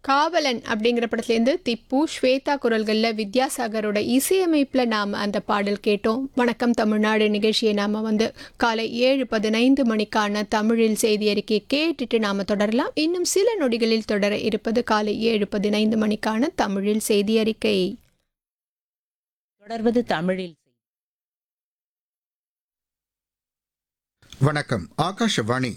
காவலன் அப்படிங்கிற படத்துலேருந்து திப்பு ஸ்வேதா குரல்களில் வித்யாசாகரோட இசையமைப்பில் நாம் அந்த பாடல் கேட்டோம் வணக்கம் தமிழ்நாடு நிகழ்ச்சியை நாம் வந்து காலை ஏழு பதினைந்து மணிக்கான தமிழில் செய்தி அறிக்கையை கேட்டுட்டு நாம் தொடரலாம் இன்னும் சில நொடிகளில் தொடர இருப்பது காலை ஏழு பதினைந்து மணிக்கான தமிழில் செய்தி அறிக்கை தொடர்வது தமிழில் வணக்கம் ஆகாஷவாணி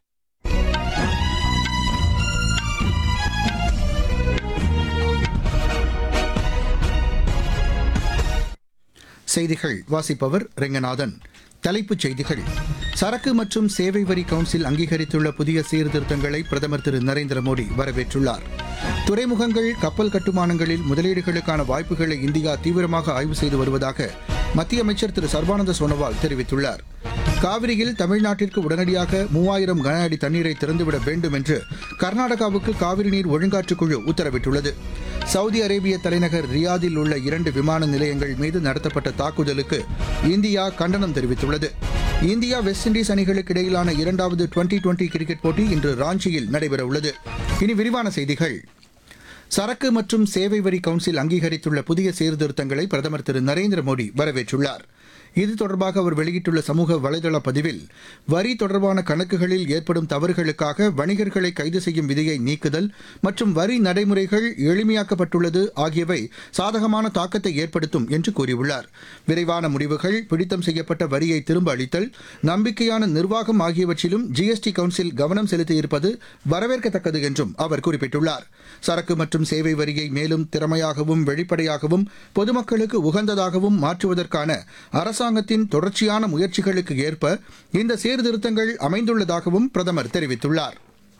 செய்திகள் வாசிப்பவர் ரெங்கநாதன் தலைப்புச் செய்திகள் சரக்கு மற்றும் சேவை வரி கவுன்சில் அங்கீகரித்துள்ள புதிய சீர்திருத்தங்களை பிரதமர் திரு நரேந்திர மோடி வரவேற்றுள்ளார் துறைமுகங்கள் கப்பல் கட்டுமானங்களில் முதலீடுகளுக்கான வாய்ப்புகளை இந்தியா தீவிரமாக ஆய்வு செய்து வருவதாக மத்திய அமைச்சர் திரு சர்பானந்த சோனோவால் தெரிவித்துள்ளார் காவிரியில் தமிழ்நாட்டிற்கு உடனடியாக மூவாயிரம் கன அடி தண்ணீரை திறந்துவிட வேண்டும் என்று கர்நாடகாவுக்கு காவிரி நீர் ஒழுங்காற்றுக் குழு உத்தரவிட்டுள்ளது சவுதி அரேபிய தலைநகர் ரியாதில் உள்ள இரண்டு விமான நிலையங்கள் மீது நடத்தப்பட்ட தாக்குதலுக்கு இந்தியா கண்டனம் தெரிவித்துள்ளது இந்தியா வெஸ்ட் இண்டீஸ் அணிகளுக்கு இடையிலான இரண்டாவது டுவெண்டி டுவெண்டி கிரிக்கெட் போட்டி இன்று ராஞ்சியில் நடைபெறவுள்ளது இனி விரிவான செய்திகள் சரக்கு மற்றும் சேவை வரி கவுன்சில் அங்கீகரித்துள்ள புதிய சீர்திருத்தங்களை பிரதமர் திரு நரேந்திர மோடி வரவேற்றுள்ளார் இது தொடர்பாக அவர் வெளியிட்டுள்ள சமூக வலைதள பதிவில் வரி தொடர்பான கணக்குகளில் ஏற்படும் தவறுகளுக்காக வணிகர்களை கைது செய்யும் விதியை நீக்குதல் மற்றும் வரி நடைமுறைகள் எளிமையாக்கப்பட்டுள்ளது ஆகியவை சாதகமான தாக்கத்தை ஏற்படுத்தும் என்று கூறியுள்ளார் விரைவான முடிவுகள் பிடித்தம் செய்யப்பட்ட வரியை திரும்ப அளித்தல் நம்பிக்கையான நிர்வாகம் ஆகியவற்றிலும் ஜிஎஸ்டி கவுன்சில் கவனம் செலுத்தியிருப்பது வரவேற்கத்தக்கது என்றும் அவர் குறிப்பிட்டுள்ளார் சரக்கு மற்றும் சேவை வரியை மேலும் திறமையாகவும் வெளிப்படையாகவும் பொதுமக்களுக்கு உகந்ததாகவும் மாற்றுவதற்கான அரசாங்கத்தின் தொடர்ச்சியான முயற்சிகளுக்கு ஏற்ப இந்த சீர்திருத்தங்கள் அமைந்துள்ளதாகவும் பிரதமர் தெரிவித்துள்ளார்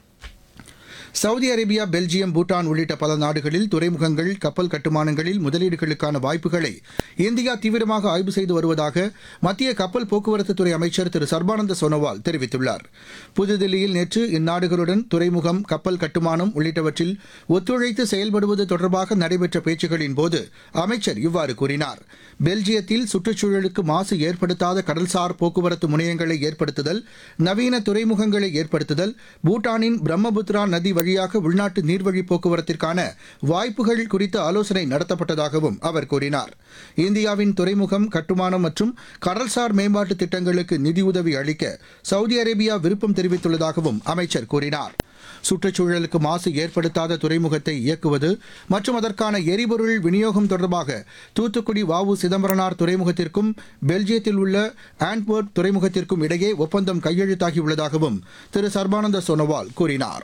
சவுதி அரேபியா பெல்ஜியம் பூட்டான் உள்ளிட்ட பல நாடுகளில் துறைமுகங்கள் கப்பல் கட்டுமானங்களில் முதலீடுகளுக்கான வாய்ப்புகளை இந்தியா தீவிரமாக ஆய்வு செய்து வருவதாக மத்திய கப்பல் போக்குவரத்து துறை அமைச்சர் திரு சர்பானந்த சோனோவால் தெரிவித்துள்ளார் புதுதில்லியில் நேற்று இந்நாடுகளுடன் துறைமுகம் கப்பல் கட்டுமானம் உள்ளிட்டவற்றில் ஒத்துழைத்து செயல்படுவது தொடர்பாக நடைபெற்ற பேச்சுகளின் போது அமைச்சர் இவ்வாறு கூறினார் பெல்ஜியத்தில் சுற்றுச்சூழலுக்கு மாசு ஏற்படுத்தாத கடல்சார் போக்குவரத்து முனையங்களை ஏற்படுத்துதல் நவீன துறைமுகங்களை ஏற்படுத்துதல் பூட்டானின் பிரம்மபுத்திரா நதி வழியாக உள்நாட்டு நீர்வழி போக்குவரத்திற்கான வாய்ப்புகள் குறித்து ஆலோசனை நடத்தப்பட்டதாகவும் அவர் கூறினார் இந்தியாவின் துறைமுகம் கட்டுமானம் மற்றும் கடல்சார் மேம்பாட்டு திட்டங்களுக்கு நிதியுதவி அளிக்க சவுதி அரேபியா விருப்பம் தெரிவித்துள்ளதாகவும் அமைச்சர் கூறினார் சுற்றுச்சூழலுக்கு மாசு ஏற்படுத்தாத துறைமுகத்தை இயக்குவது மற்றும் அதற்கான எரிபொருள் விநியோகம் தொடர்பாக தூத்துக்குடி வாவு சிதம்பரனார் துறைமுகத்திற்கும் பெல்ஜியத்தில் உள்ள ஆண்ட்வர்ட் துறைமுகத்திற்கும் இடையே ஒப்பந்தம் கையெழுத்தாகியுள்ளதாகவும் திரு சர்பானந்த சோனோவால் கூறினார்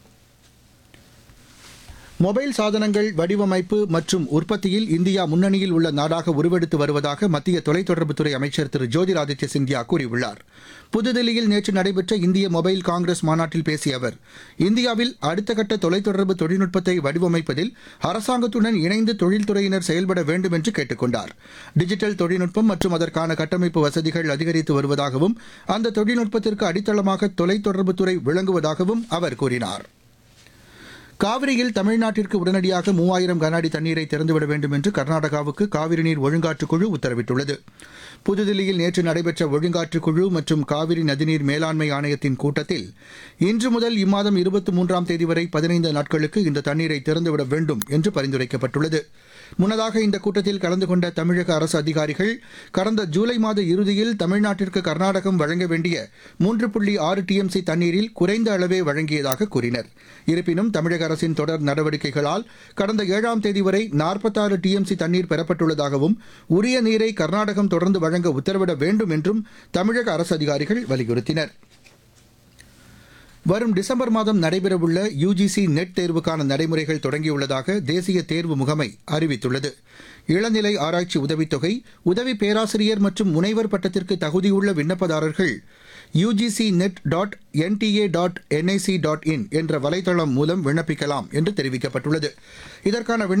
மொபைல் சாதனங்கள் வடிவமைப்பு மற்றும் உற்பத்தியில் இந்தியா முன்னணியில் உள்ள நாடாக உருவெடுத்து வருவதாக மத்திய தொலைத்தொடர்புத்துறை அமைச்சர் திரு ஜோதிராதித்ய சிந்தியா கூறியுள்ளார் புதுதில்லியில் நேற்று நடைபெற்ற இந்திய மொபைல் காங்கிரஸ் மாநாட்டில் பேசிய அவர் இந்தியாவில் அடுத்த கட்ட தொலைத்தொடர்பு தொழில்நுட்பத்தை வடிவமைப்பதில் அரசாங்கத்துடன் இணைந்து தொழில்துறையினர் செயல்பட வேண்டும் என்று கேட்டுக் கொண்டார் டிஜிட்டல் தொழில்நுட்பம் மற்றும் அதற்கான கட்டமைப்பு வசதிகள் அதிகரித்து வருவதாகவும் அந்த தொழில்நுட்பத்திற்கு அடித்தளமாக தொலைத்தொடர்புத்துறை விளங்குவதாகவும் அவர் கூறினார் காவிரியில் தமிழ்நாட்டிற்கு உடனடியாக மூவாயிரம் கன அடி தண்ணீரை திறந்துவிட வேண்டும் என்று கர்நாடகாவுக்கு காவிரி நீர் ஒழுங்காற்றுக் குழு உத்தரவிட்டுள்ளது புதுதில்லியில் நேற்று நடைபெற்ற ஒழுங்காற்றுக் குழு மற்றும் காவிரி நதிநீர் மேலாண்மை ஆணையத்தின் கூட்டத்தில் இன்று முதல் இம்மாதம் இருபத்தி மூன்றாம் தேதி வரை பதினைந்து நாட்களுக்கு இந்த தண்ணீரை திறந்துவிட வேண்டும் என்று பரிந்துரைக்கப்பட்டுள்ளது முன்னதாக இந்த கூட்டத்தில் கலந்து கொண்ட தமிழக அரசு அதிகாரிகள் கடந்த ஜூலை மாத இறுதியில் தமிழ்நாட்டிற்கு கர்நாடகம் வழங்க வேண்டிய மூன்று புள்ளி ஆறு டிஎம்சி தண்ணீரில் குறைந்த அளவே வழங்கியதாக கூறினர் இருப்பினும் தமிழக அரசின் தொடர் நடவடிக்கைகளால் கடந்த ஏழாம் தேதி வரை நாற்பத்தாறு டிஎம்சி தண்ணீர் பெறப்பட்டுள்ளதாகவும் உரிய நீரை கர்நாடகம் தொடர்ந்து வழங்க உத்தரவிட வேண்டும் என்றும் தமிழக அரசு அதிகாரிகள் வலியுறுத்தினர் வரும் டிசம்பர் மாதம் நடைபெறவுள்ள யுஜிசி நெட் தேர்வுக்கான நடைமுறைகள் தொடங்கியுள்ளதாக தேசிய தேர்வு முகமை அறிவித்துள்ளது இளநிலை ஆராய்ச்சி உதவித்தொகை உதவி பேராசிரியர் மற்றும் முனைவர் பட்டத்திற்கு தகுதியுள்ள விண்ணப்பதாரர்கள் UGC NET dot NTA dot NIC dot in என்ற வலைதளம் மூலம் விண்ணப்பிக்கலாம் என்று தெரிவிக்கப்பட்டுள்ளது இதற்கான விண்ணப்ப